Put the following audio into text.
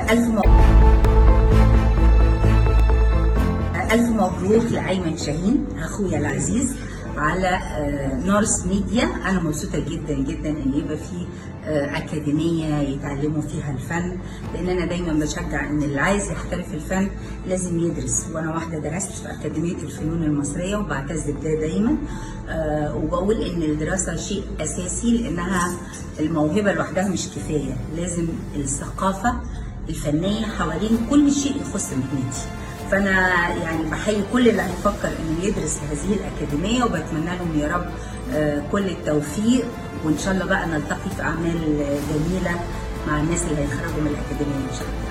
ألف مبروك ألف مبروك لأيمن شاهين أخويا العزيز على آه، نورس ميديا أنا مبسوطة جدا جدا إن يبقى في آه، أكاديمية يتعلموا فيها الفن لأن أنا دايما بشجع إن اللي عايز يحترف الفن لازم يدرس وأنا واحدة درست في أكاديمية الفنون المصرية وبعتز بده دايما آه، وبقول إن الدراسة شيء أساسي لأنها الموهبة لوحدها مش كفاية لازم الثقافة الفنية حوالين كل شيء يخص مهنتي فانا يعني بحيي كل اللي هيفكر انه يدرس في هذه الاكاديميه وبتمنى لهم يا رب آه، كل التوفيق وان شاء الله بقى نلتقي في اعمال آه، جميله مع الناس اللي هيخرجوا من الاكاديميه ان شاء الله